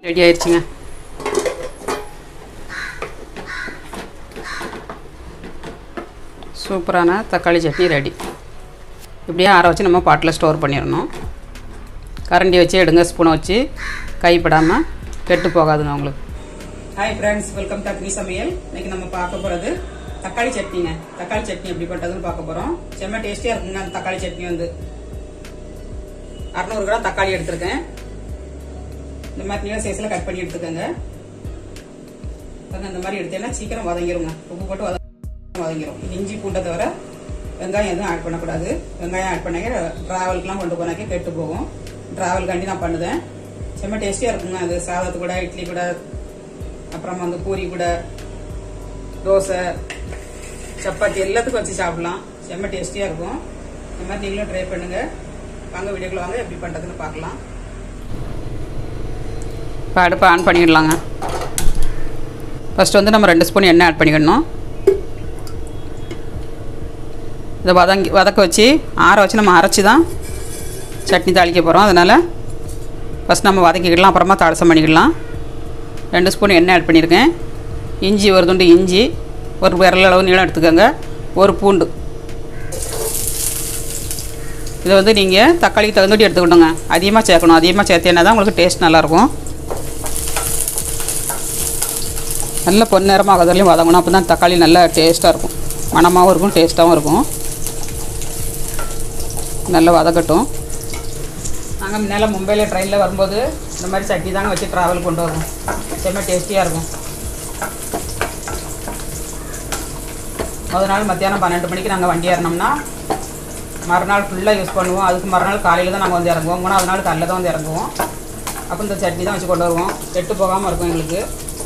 ready ஆயிடுச்சுங்க சூப்பரான தக்காளி சட்னி ரெடி இப்படியே ஆற வச்சு நம்ம பாட்டில் ஸ்டோர் பண்ணிடணும் கரண்டி வச்சு எடுங்க ஸ்பூனை வச்சு கைப்படாமல் கெட்டு போகாதுங்க உங்களுக்கு ஹாய் ஃப்ரெண்ட்ஸ் வெல்கம் டு அக்னி சமையல் இன்னைக்கு நம்ம பார்க்க போகிறது தக்காளி சட்னிங்க தக்காளி சட்னி எப்படி பண்ணுறதுன்னு பார்க்க போகிறோம் செம்ம டேஸ்டியாக இருக்குங்க அந்த தக்காளி சட்னி வந்து அறநூறு கிராம் தக்காளி எடுத்திருக்கேன் இந்த மாதிரி நீள சைஸில் கட் பண்ணி எடுத்துக்கோங்க பாருங்க இந்த மாதிரி எடுத்தேன்னா சீக்கிரம் வதங்கிருங்க உப்பு போட்டு வத வதங்கிரும் இஞ்சி பூண்டை தவிர வெங்காயம் எதுவும் ஆட் பண்ணக்கூடாது வெங்காயம் ஆட் பண்ணாக்க ட்ராவலுக்குலாம் கொண்டு போனாக்கே கெட்டு போகும் ட்ராவலுக்காண்டி நான் பண்ணுதேன் செம்ம டேஸ்டியாக இருக்குங்க அது சாதத்து கூட இட்லி கூட அப்புறம் வந்து பூரி கூட தோசை சப்பாத்தி எல்லாத்துக்கும் வச்சு சாப்பிடலாம் செம்ம டேஸ்டியாக இருக்கும் இந்த மாதிரி நீங்களும் ட்ரை பண்ணுங்க வாங்க வீடியோக்குள்ள வாங்க எப்படி பண்ணுறதுன்னு பார்க்கலாம் இப்போ அடுப்பை ஆன் பண்ணிடலாங்க ஃபஸ்ட்டு வந்து நம்ம ரெண்டு ஸ்பூன் எண்ணெய் ஆட் பண்ணிக்கணும் இதை வதங்கி வதக்க வச்சு ஆற வச்சு நம்ம அரைச்சி தான் சட்னி தாளிக்க போகிறோம் அதனால் ஃபஸ்ட் நம்ம வதக்கிக்கலாம் அப்புறமா தாளசம் பண்ணிக்கலாம் ரெண்டு ஸ்பூன் எண்ணெய் ஆட் பண்ணியிருக்கேன் இஞ்சி ஒரு துண்டு இஞ்சி ஒரு விரல் அளவு நீளம் எடுத்துக்கோங்க ஒரு பூண்டு இதை வந்து நீங்கள் தக்காளிக்கு தகுந்துட்டு எடுத்துக்கணுங்க அதிகமாக சேர்க்கணும் அதிகமாக சேர்த்தேன்னா தான் உங்களுக்கு டேஸ்ட் நல்லாயிருக்கும் நல்ல பொன்னிறமாக ஆகிறதுலையும் வதங்கணும் அப்போ தான் தக்காளி நல்லா டேஸ்ட்டாக இருக்கும் மணமாகவும் இருக்கும் டேஸ்ட்டாகவும் இருக்கும் நல்லா வதக்கட்டும் நாங்கள் முன்னால் மும்பையில் ட்ரெயினில் வரும்போது இந்த மாதிரி சட்னி தாங்க வச்சு ட்ராவல் கொண்டு வருவோம் செம்ம டேஸ்டியாக இருக்கும் முதல் நாள் மத்தியானம் பன்னெண்டு மணிக்கு நாங்கள் வண்டி ஏறினோம்னா மறுநாள் ஃபுல்லாக யூஸ் பண்ணுவோம் அதுக்கு மறுநாள் காலையில் தான் நாங்கள் வந்து இறங்குவோம் மூணாவது நாள் காலையில் தான் வந்து இறங்குவோம் அப்போ இந்த சட்னி தான் வச்சு கொண்டு வருவோம் கெட்டு போகாமல் இருக்கும் எங்களுக்கு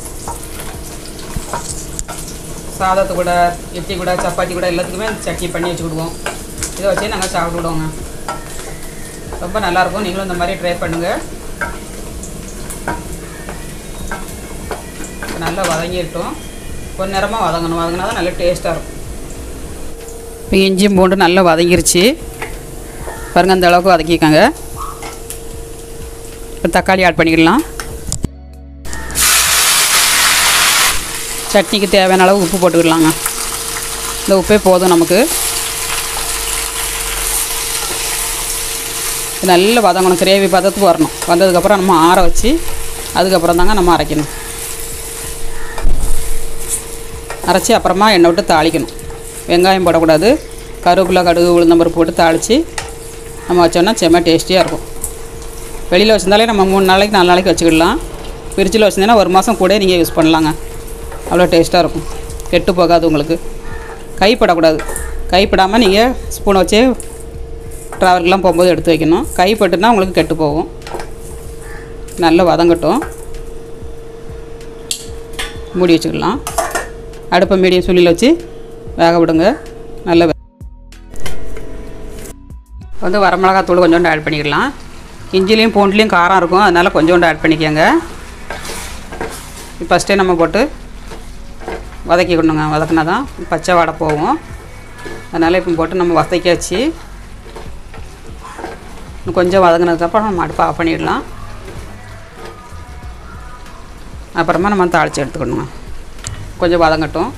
சாதத்து கூட இட்லி கூட சப்பாத்தி கூட எல்லாத்துக்குமே சட்னி பண்ணி வச்சுக்கிடுவோம் இதை வச்சே நாங்கள் சாப்பிடுவோங்க ரொம்ப நல்லாயிருக்கும் நீங்களும் இந்த மாதிரி ட்ரை பண்ணுங்கள் நல்லா வதங்கிட்டோம் கொஞ்ச நேரமாக வதங்கணும் வதங்கினா தான் நல்லா டேஸ்ட்டாக இருக்கும் இப்போ இஞ்சியும் பூண்டு நல்லா வதங்கிருச்சு பாருங்கள் அந்த அளவுக்கு வதக்கிக்கோங்க இப்போ தக்காளி ஆட் பண்ணிக்கலாம் சட்னிக்கு தேவையான அளவு உப்பு போட்டுக்கிடலாங்க இந்த உப்பே போதும் நமக்கு நல்லா வதங்கணும் கிரேவி பதத்துக்கு வரணும் வந்ததுக்கப்புறம் நம்ம ஆற வச்சு அதுக்கப்புறம் தாங்க நம்ம அரைக்கணும் அரைச்சி அப்புறமா எண்ணெய் விட்டு தாளிக்கணும் வெங்காயம் போடக்கூடாது கருவேப்பிலை கடுகு உளுந்தம்பருப்பு போட்டு தாளித்து நம்ம வச்சோம்னா செம்ம டேஸ்டியாக இருக்கும் வெளியில் வச்சுருந்தாலே நம்ம மூணு நாளைக்கு நாலு நாளைக்கு வச்சுக்கிடலாம் ஃப்ரிட்ஜில் வச்சுருந்தேன்னா ஒரு மாதம் கூட நீங்கள் யூஸ் பண்ணலாங்க அவ்வளோ டேஸ்ட்டாக இருக்கும் கெட்டு போகாது உங்களுக்கு கைப்படக்கூடாது கைப்படாமல் நீங்கள் ஸ்பூனை வச்சே ட்ராவலுக்குலாம் போகும்போது எடுத்து வைக்கணும் கைப்பட்டுனா உங்களுக்கு கெட்டு போகும் நல்லா வதங்கட்டும் மூடி வச்சுக்கலாம் அடுப்பை மீடியம் சுள்ளியில் வச்சு வேக விடுங்க நல்ல வே- வந்து வரமிளகாத்தூள் கொஞ்சோண்டு ஆட் பண்ணிக்கலாம் இஞ்சிலையும் பூண்டுலேயும் காரம் இருக்கும் அதனால் கொஞ்சோண்டு ஆட் பண்ணிக்கோங்க ஃபஸ்ட்டே நம்ம போட்டு வதக்கிக்கணுங்க வதக்கினா தான் பச்சை வாடை போகும் அதனால் இப்போ போட்டு நம்ம வதக்கியாச்சு இன்னும் கொஞ்சம் வதங்கினதுக்கப்புறம் நம்ம அடுப்பை ஆஃப் பண்ணிடலாம் அப்புறமா நம்ம தாளித்து எடுத்துக்கணுங்க கொஞ்சம் வதங்கட்டும்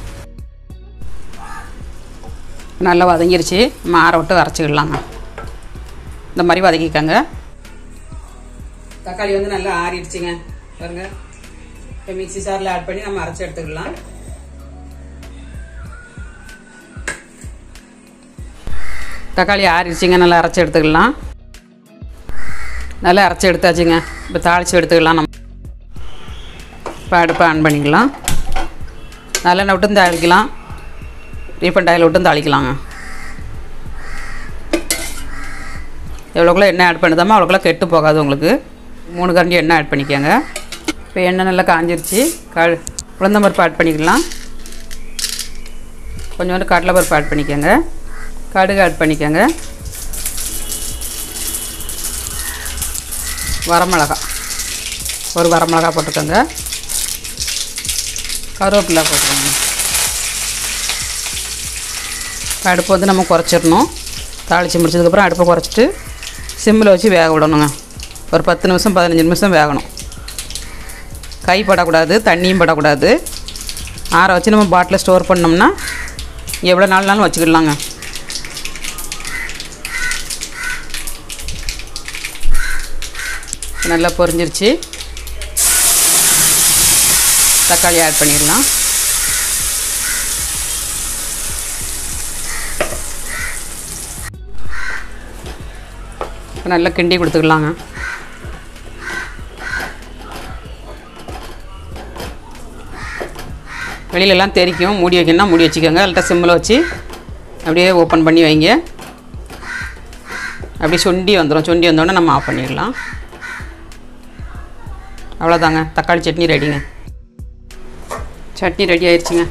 நல்லா வதங்கிருச்சு நம்ம ஆற விட்டு அரைச்சிக்கிடலாங்க இந்த மாதிரி வதக்கிக்கங்க தக்காளி வந்து நல்லா ஆறிடுச்சுங்க பாருங்க இப்போ மிக்ஸி சாரில் ஆட் பண்ணி நம்ம அரைச்சி எடுத்துக்கலாம் தக்காளி ஆறிடுச்சுங்க நல்லா அரைச்சி எடுத்துக்கலாம் நல்லா அரைச்சி எடுத்தாச்சுங்க இப்போ தாளித்து எடுத்துக்கலாம் நம்ம இப்போ அடுப்பை ஆன் பண்ணிக்கலாம் நல்லெண்ணெய் விட்டும் தாளிக்கலாம் ரீஃபண்ட் ஆயில் விட்டும் தாளிக்கலாங்க எவ்வளோக்குள்ள எண்ணெய் ஆட் பண்ணுதாமோ அவ்வளோக்குள்ள கெட்டு போகாது உங்களுக்கு மூணு கரண்டி எண்ணெய் ஆட் பண்ணிக்கோங்க இப்போ எண்ணெய் நல்லா காஞ்சிருச்சு க உளுந்தம்பருப்பு ஆட் பண்ணிக்கலாம் கொஞ்சோண்டு கடலைப்பருப்பு ஆட் பண்ணிக்கோங்க கடுகு ஆட் பண்ணிக்கோங்க வரமிளகா ஒரு வரமிளகா போட்டுக்கோங்க கருவேப்பிலை போட்டுக்கோங்க அடுப்பு வந்து நம்ம குறைச்சிடணும் தாளித்து முடிச்சதுக்கப்புறம் அடுப்பை குறைச்சிட்டு சிம்மில் வச்சு வேக விடணுங்க ஒரு பத்து நிமிஷம் பதினஞ்சு நிமிஷம் வேகணும் கை படக்கூடாது தண்ணியும் படக்கூடாது ஆற வச்சு நம்ம பாட்டில் ஸ்டோர் பண்ணோம்னா எவ்வளோ நாள்னாலும் வச்சுக்கிடலாங்க நல்லா பொரிஞ்சிருச்சு தக்காளி ஆட் பண்ணிடலாம் இப்போ நல்லா கிண்டி கொடுத்துக்கலாங்க வெளியிலலாம் தெரிக்கும் மூடி வைக்கணும்னா மூடி வச்சுக்கோங்க இல்லட்டா சிம்மில் வச்சு அப்படியே ஓப்பன் பண்ணி வைங்க அப்படியே சொண்டி வந்துடும் சொண்டி வந்தோடனே நம்ம ஆஃப் பண்ணிடலாம் அவ்வளோதாங்க தக்காளி சட்னி ரெடிங்க சட்னி ரெடி ஆயிடுச்சுங்க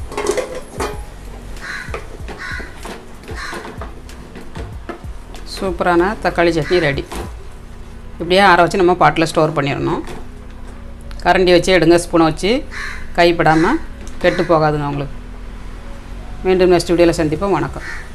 சூப்பரான தக்காளி சட்னி ரெடி இப்படியே ஆற வச்சு நம்ம பாட்டில் ஸ்டோர் பண்ணிடணும் கரண்டி வச்சு எடுங்க ஸ்பூனை வச்சு கைப்படாமல் கெட்டு போகாதுங்க உங்களுக்கு மீண்டும் நெக்ஸ்ட் வீடியோவில் சந்திப்போம் வணக்கம்